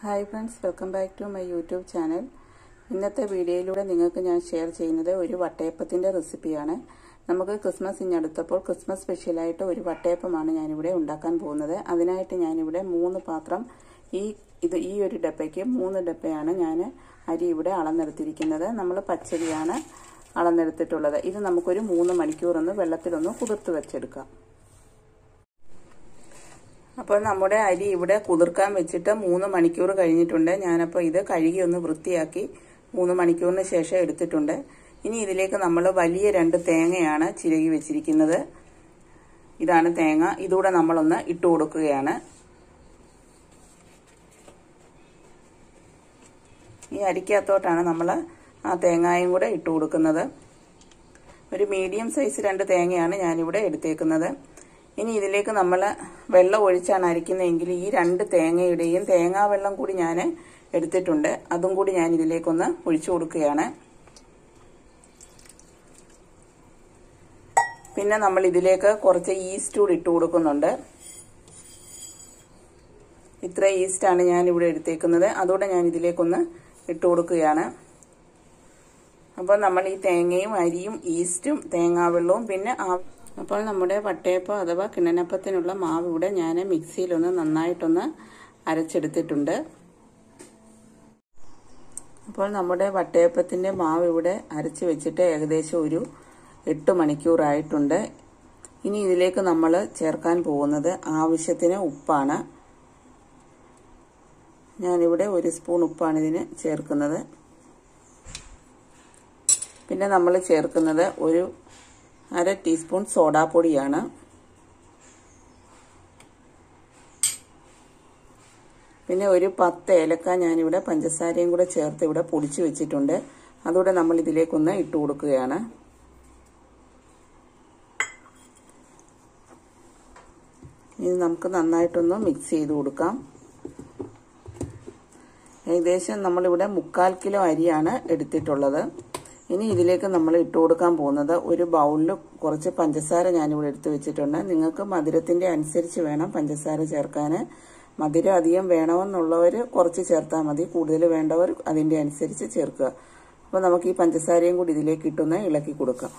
hi friends welcome back to my YouTube channel ഇന്നത്തെ വീഡിയോയിലൂടെ നിങ്ങൾക്ക് ഞാൻ ഷെയർ ചെയ്യുന്നത് ഒരു വട്ടയപ്പത്തിൻ്റെ റെസിപ്പിയാണ് നമുക്ക് ക്രിസ്മസ് ഇഞ്ഞടുത്തപ്പോൾ ക്രിസ്മസ് സ്പെഷ്യലായിട്ട് ഒരു വട്ടയപ്പമാണ് ഞാനിവിടെ ഉണ്ടാക്കാൻ പോകുന്നത് അതിനായിട്ട് ഞാനിവിടെ മൂന്ന് പാത്രം ഈ ഇത് ഈ ഒരു ഡപ്പയ്ക്ക് മൂന്ന് ഡപ്പയാണ് ഞാൻ അരി ഇവിടെ അളന്നെടുത്തിരിക്കുന്നത് നമ്മൾ പച്ചരിയാണ് അളന്നെടുത്തിട്ടുള്ളത് ഇത് നമുക്കൊരു മൂന്ന് മണിക്കൂറൊന്ന് വെള്ളത്തിലൊന്ന് കുതിർത്ത് വെച്ചെടുക്കാം അപ്പോൾ നമ്മുടെ അരി ഇവിടെ കുതിർക്കാൻ വെച്ചിട്ട് മൂന്ന് മണിക്കൂർ കഴിഞ്ഞിട്ടുണ്ട് ഞാനപ്പോൾ ഇത് കഴുകി ഒന്ന് വൃത്തിയാക്കി മൂന്ന് മണിക്കൂറിന് ശേഷം എടുത്തിട്ടുണ്ട് ഇനി ഇതിലേക്ക് നമ്മൾ വലിയ രണ്ട് തേങ്ങയാണ് ചിരകി വെച്ചിരിക്കുന്നത് ഇതാണ് തേങ്ങ ഇതൂടെ നമ്മളൊന്ന് ഇട്ട് കൊടുക്കുകയാണ് ഈ അരിക്കകത്തോട്ടാണ് നമ്മൾ ആ തേങ്ങായും കൂടെ ഇട്ട് കൊടുക്കുന്നത് ഒരു മീഡിയം സൈസ് രണ്ട് തേങ്ങയാണ് ഞാനിവിടെ എടുത്തേക്കുന്നത് ഇനി ഇതിലേക്ക് നമ്മൾ വെള്ളം ഒഴിച്ചാണ് അരിക്കുന്നതെങ്കിൽ ഈ രണ്ട് തേങ്ങയുടെയും തേങ്ങാ വെള്ളം കൂടി ഞാൻ എടുത്തിട്ടുണ്ട് അതും കൂടി ഞാൻ ഇതിലേക്കൊന്ന് ഒഴിച്ചു കൊടുക്കുകയാണ് പിന്നെ നമ്മൾ ഇതിലേക്ക് കുറച്ച് ഈസ്റ്റ് കൂടി ഇട്ട് കൊടുക്കുന്നുണ്ട് ഇത്ര ഈസ്റ്റാണ് ഞാൻ ഇവിടെ എടുത്തേക്കുന്നത് അതുകൂടെ ഞാൻ ഇതിലേക്കൊന്ന് ഇട്ട് കൊടുക്കുകയാണ് അപ്പോൾ നമ്മൾ ഈ തേങ്ങയും അരിയും ഈസ്റ്റും തേങ്ങാവെള്ളവും പിന്നെ അപ്പോൾ നമ്മുടെ വട്ടയപ്പം അഥവാ കിണ്ണനപ്പത്തിനുള്ള മാവ് ഇവിടെ ഞാൻ മിക്സിയിലൊന്ന് നന്നായിട്ടൊന്ന് അരച്ചെടുത്തിട്ടുണ്ട് അപ്പോൾ നമ്മുടെ വട്ടയപ്പത്തിൻ്റെ മാവ് ഇവിടെ അരച്ച് വെച്ചിട്ട് ഏകദേശം ഒരു എട്ട് മണിക്കൂറായിട്ടുണ്ട് ഇനി ഇതിലേക്ക് നമ്മൾ ചേർക്കാൻ പോകുന്നത് ആവശ്യത്തിന് ഉപ്പാണ് ഞാനിവിടെ ഒരു സ്പൂൺ ഉപ്പാണ് ഇതിന് ചേർക്കുന്നത് പിന്നെ നമ്മൾ ചേർക്കുന്നത് ഒരു അര ടീസ്പൂൺ സോഡാപ്പൊടിയാണ് പിന്നെ ഒരു പത്ത് ഏലക്ക ഞാനിവിടെ പഞ്ചസാരയും കൂടെ ചേർത്ത് ഇവിടെ പൊടിച്ചു വെച്ചിട്ടുണ്ട് അതുകൂടെ നമ്മൾ ഇതിലേക്കൊന്ന് ഇട്ട് കൊടുക്കുകയാണ് ഇത് നമുക്ക് നന്നായിട്ടൊന്ന് മിക്സ് ചെയ്ത് കൊടുക്കാം ഏകദേശം നമ്മളിവിടെ മുക്കാൽ കിലോ അരിയാണ് എടുത്തിട്ടുള്ളത് ഇനി ഇതിലേക്ക് നമ്മൾ ഇട്ട് കൊടുക്കാൻ പോകുന്നത് ഒരു ബൗളിൽ കുറച്ച് പഞ്ചസാര ഞാനിവിടെ എടുത്തു വെച്ചിട്ടുണ്ട് നിങ്ങൾക്ക് മധുരത്തിന്റെ അനുസരിച്ച് വേണം പഞ്ചസാര ചേർക്കാൻ മധുരം അധികം വേണമെന്നുള്ളവർ കുറച്ച് ചേർത്താൽ മതി കൂടുതൽ വേണ്ടവർ അതിന്റെ അനുസരിച്ച് ചേർക്കുക അപ്പോൾ നമുക്ക് ഈ പഞ്ചസാരയും കൂടി ഇതിലേക്ക് ഇട്ടൊന്ന് ഇളക്കി കൊടുക്കാം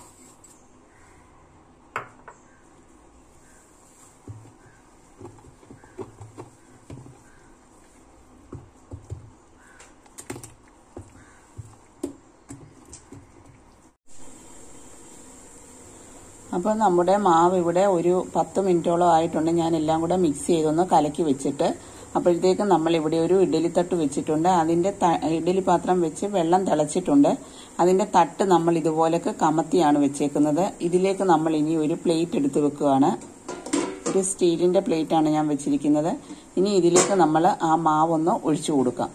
അപ്പോൾ നമ്മുടെ മാവ് ഇവിടെ ഒരു പത്ത് മിനിറ്റോളം ആയിട്ടുണ്ട് ഞാൻ എല്ലാം കൂടെ മിക്സ് ചെയ്തൊന്ന് കലക്കി വെച്ചിട്ട് അപ്പോഴത്തേക്കും നമ്മൾ ഇവിടെ ഒരു ഇഡലി തട്ട് വെച്ചിട്ടുണ്ട് അതിന്റെ ഇഡലി പാത്രം വെച്ച് വെള്ളം തിളച്ചിട്ടുണ്ട് അതിന്റെ തട്ട് നമ്മൾ ഇതുപോലൊക്കെ കമത്തിയാണ് വെച്ചേക്കുന്നത് ഇതിലേക്ക് നമ്മൾ ഇനി ഒരു പ്ലേറ്റ് എടുത്ത് വെക്കുകയാണ് ഒരു സ്റ്റീലിന്റെ പ്ലേറ്റ് ആണ് ഞാൻ വെച്ചിരിക്കുന്നത് ഇനി ഇതിലേക്ക് നമ്മൾ ആ മാവൊന്ന് ഒഴിച്ചു കൊടുക്കാം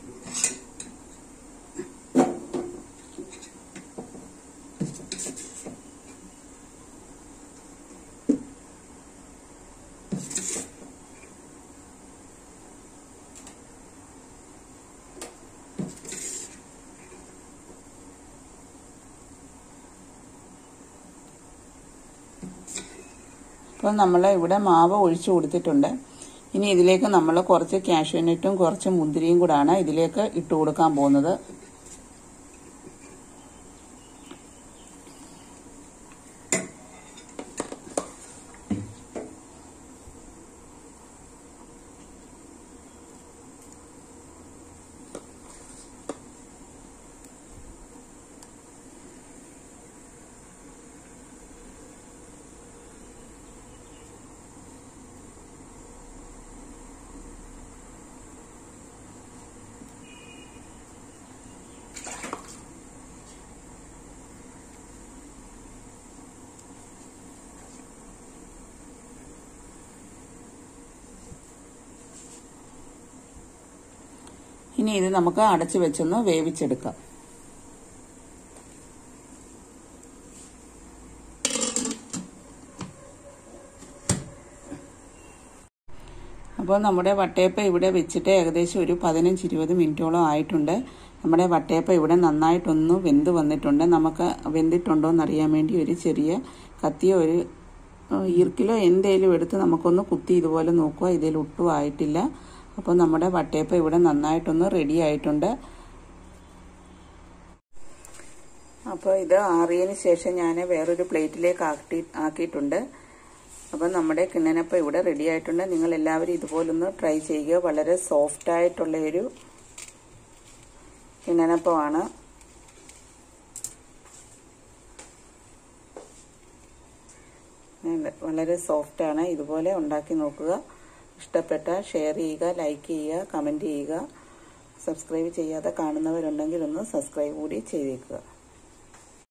അപ്പോൾ നമ്മൾ ഇവിടെ മാവ് ഒഴിച്ചു കൊടുത്തിട്ടുണ്ട് ഇനി ഇതിലേക്ക് നമ്മൾ കുറച്ച് കാഷ്യൂനട്ടും കുറച്ച് മുന്തിരിയും കൂടാണ് ഇതിലേക്ക് ഇട്ട് കൊടുക്കാൻ പോകുന്നത് ഇനി ഇത് നമുക്ക് അടച്ചു വെച്ചൊന്ന് വേവിച്ചെടുക്കാം അപ്പോൾ നമ്മുടെ വട്ടയപ്പം ഇവിടെ വെച്ചിട്ട് ഏകദേശം ഒരു പതിനഞ്ച് ഇരുപത് മിനിറ്റോളം ആയിട്ടുണ്ട് നമ്മുടെ വട്ടയപ്പം ഇവിടെ നന്നായിട്ടൊന്ന് വെന്ത് വന്നിട്ടുണ്ട് നമുക്ക് വെന്തിട്ടുണ്ടോ എന്നറിയാൻ വേണ്ടി ഒരു ചെറിയ കത്തിയോ ഒരു ഈർക്കിലോ എന്തേലും എടുത്ത് നമുക്കൊന്ന് കുത്തി ഇതുപോലെ നോക്കുക ഇതിൽ ഒട്ടും ആയിട്ടില്ല അപ്പോൾ നമ്മുടെ വട്ടയപ്പം ഇവിടെ നന്നായിട്ടൊന്ന് റെഡി ആയിട്ടുണ്ട് അപ്പോൾ ഇത് ആറിയതിന് ശേഷം ഞാൻ വേറൊരു പ്ലേറ്റിലേക്ക് ആക്കി ആക്കിയിട്ടുണ്ട് അപ്പം നമ്മുടെ കിണ്ണനപ്പം ഇവിടെ റെഡി ആയിട്ടുണ്ട് നിങ്ങൾ എല്ലാവരും ഇതുപോലൊന്ന് ട്രൈ ചെയ്യുക വളരെ സോഫ്റ്റ് ആയിട്ടുള്ള ഒരു കിണ്ണനപ്പമാണ് വളരെ സോഫ്റ്റാണ് ഇതുപോലെ ഉണ്ടാക്കി നോക്കുക ഇഷ്ടപ്പെട്ട ഷെയർ ചെയ്യുക ലൈക്ക് ചെയ്യുക കമൻറ്റ് ചെയ്യുക സബ്സ്ക്രൈബ് ചെയ്യാതെ കാണുന്നവരുണ്ടെങ്കിൽ ഒന്ന് സബ്സ്ക്രൈബ് കൂടി ചെയ്തേക്കുക